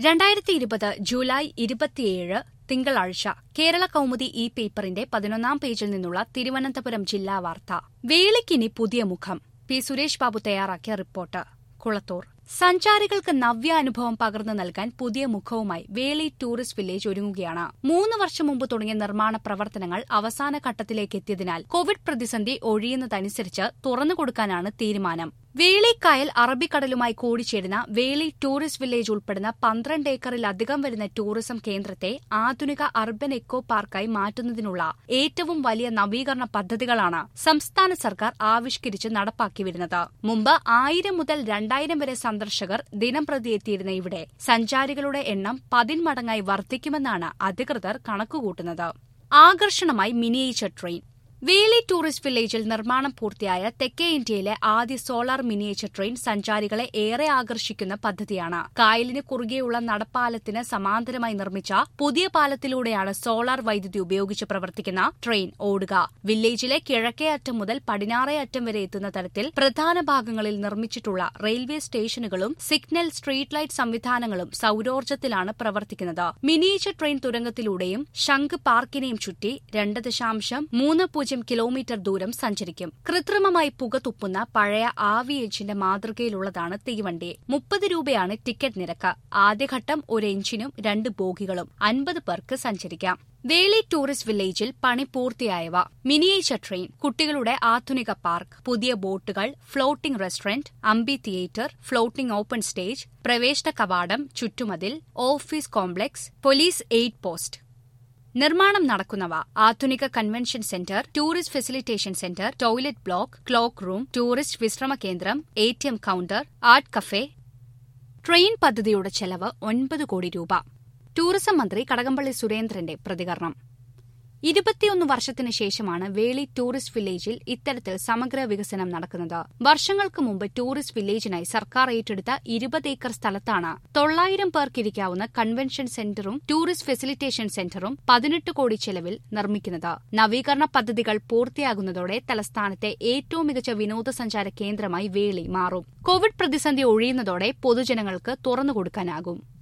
രണ്ടായിരത്തി ഇരുപത് ജൂലൈ ഇരുപത്തിയേഴ് തിങ്കളാഴ്ച കേരള കൗമുദി ഈ പേപ്പറിന്റെ പതിനൊന്നാം പേജിൽ നിന്നുള്ള തിരുവനന്തപുരം ജില്ലാ വാർത്ത വേളിക്കിനി പുതിയ മുഖം പി സുരേഷ് ബാബു തയ്യാറാക്കിയ റിപ്പോർട്ട് കുളത്തൂർ സഞ്ചാരികൾക്ക് നവ്യാനുഭവം പകർന്നു നൽകാൻ പുതിയ മുഖവുമായി വേളി ടൂറിസ്റ്റ് വില്ലേജ് ഒരുങ്ങുകയാണ് മൂന്ന് വർഷം മുമ്പ് തുടങ്ങിയ നിർമ്മാണ പ്രവർത്തനങ്ങൾ അവസാന ഘട്ടത്തിലേക്ക് എത്തിയതിനാൽ കോവിഡ് പ്രതിസന്ധി ഒഴിയുന്നതനുസരിച്ച് തുറന്നുകൊടുക്കാനാണ് തീരുമാനം വേളിക്കായൽ അറബിക്കടലുമായി കൂടിച്ചേരുന്ന വേളി ടൂറിസ്റ്റ് വില്ലേജ് ഉൾപ്പെടുന്ന പന്ത്രണ്ട് ഏക്കറിലധികം വരുന്ന ടൂറിസം കേന്ദ്രത്തെ ആധുനിക അർബൻ എക്കോ പാർക്കായി മാറ്റുന്നതിനുള്ള ഏറ്റവും വലിയ നവീകരണ പദ്ധതികളാണ് സംസ്ഥാന സർക്കാർ ആവിഷ്കരിച്ച് നടപ്പാക്കി വരുന്നത് മുമ്പ് ആയിരം മുതൽ രണ്ടായിരം വരെ സന്ദർശകർ ദിനംപ്രതി എത്തിയിരുന്ന ഇവിടെ സഞ്ചാരികളുടെ എണ്ണം പതിന്മടങ്ങായി വർദ്ധിക്കുമെന്നാണ് അധികൃതർ കണക്കുകൂട്ടുന്നത് ആകർഷണമായി മിനിയേച്ചർ ട്രെയിൻ വേലി ടൂറിസ്റ്റ് വില്ലേജിൽ നിർമ്മാണം പൂർത്തിയായ തെക്കേ ഇന്ത്യയിലെ ആദ്യ സോളാർ മിനിയേച്ചർ ട്രെയിൻ സഞ്ചാരികളെ ഏറെ ആകർഷിക്കുന്ന പദ്ധതിയാണ് കായലിന് കുറുകെയുള്ള നടപ്പാലത്തിന് സമാന്തരമായി നിർമ്മിച്ച പുതിയ പാലത്തിലൂടെയാണ് സോളാർ വൈദ്യുതി ഉപയോഗിച്ച് പ്രവർത്തിക്കുന്ന ട്രെയിൻ ഓടുക വില്ലേജിലെ കിഴക്കേ അറ്റം മുതൽ പടിഞ്ഞാറേ അറ്റം വരെ എത്തുന്ന തരത്തിൽ പ്രധാന ഭാഗങ്ങളിൽ നിർമ്മിച്ചിട്ടുള്ള റെയിൽവേ സ്റ്റേഷനുകളും സിഗ്നൽ സ്ട്രീറ്റ് ലൈറ്റ് സംവിധാനങ്ങളും സൌരോർജ്ജത്തിലാണ് പ്രവർത്തിക്കുന്നത് മിനിയേച്ചർ ട്രെയിൻ തുരങ്കത്തിലൂടെയും ശംഖ് പാർക്കിനെയും ചുറ്റി രണ്ട് ദശാംശം മൂന്ന് പൂജ്യം കിലോമീറ്റർ ദൂരം സഞ്ചരിക്കും കൃത്രിമമായി പുക തുപ്പുന്ന പഴയ ആവി എഞ്ചിന്റെ മാതൃകയിലുള്ളതാണ് തീവണ്ടി മുപ്പത് രൂപയാണ് ടിക്കറ്റ് നിരക്ക് ആദ്യഘട്ടം ഒരു എഞ്ചിനും രണ്ട് ബോഗികളും അൻപത് പേർക്ക് സഞ്ചരിക്കാം വേളി ടൂറിസ്റ്റ് വില്ലേജിൽ പണി പൂർത്തിയായവ മിനിയേച്ചർ ട്രെയിൻ കുട്ടികളുടെ ആധുനിക പാർക്ക് പുതിയ ബോട്ടുകൾ floating restaurant amphitheatre floating open stage പ്രവേശന കവാടം ചുറ്റുമതിൽ office complex police aid post നിർമ്മാണം നടക്കുന്നവ ആധുനിക convention centre tourist facilitation centre toilet block cloak room tourist വിശ്രമ കേന്ദ്രം A T M counter art cafe train പദ്ധതിയുടെ ചെലവ് ഒൻപത് കോടി രൂപ ടൂറിസം മന്ത്രി കടകംപള്ളി സുരേന്ദ്രന്റെ പ്രതികരണം ഇരുപത്തിയൊന്ന് വർഷത്തിന് ശേഷമാണ് വേളി ടൂറിസ്റ്റ് വില്ലേജിൽ ഇത്തരത്തിൽ സമഗ്ര വികസനം നടക്കുന്നത് വർഷങ്ങൾക്ക് മുമ്പ് ടൂറിസ്റ്റ് വില്ലേജിനായി സർക്കാർ ഏറ്റെടുത്ത ഇരുപത് ഏക്കർ സ്ഥലത്താണ് തൊള്ളായിരം പേർക്കിരിക്കാവുന്ന കൺവെൻഷൻ സെന്ററും ടൂറിസ്റ്റ് ഫെസിലിറ്റേഷൻ സെന്ററും പതിനെട്ട് കോടി ചെലവിൽ നിർമ്മിക്കുന്നത് നവീകരണ പദ്ധതികൾ പൂർത്തിയാകുന്നതോടെ തലസ്ഥാനത്തെ ഏറ്റവും മികച്ച വിനോദസഞ്ചാര കേന്ദ്രമായി വേളി മാറും കോവിഡ് പ്രതിസന്ധി ഒഴിയുന്നതോടെ പൊതുജനങ്ങൾക്ക് തുറന്നുകൊടുക്കാനാകും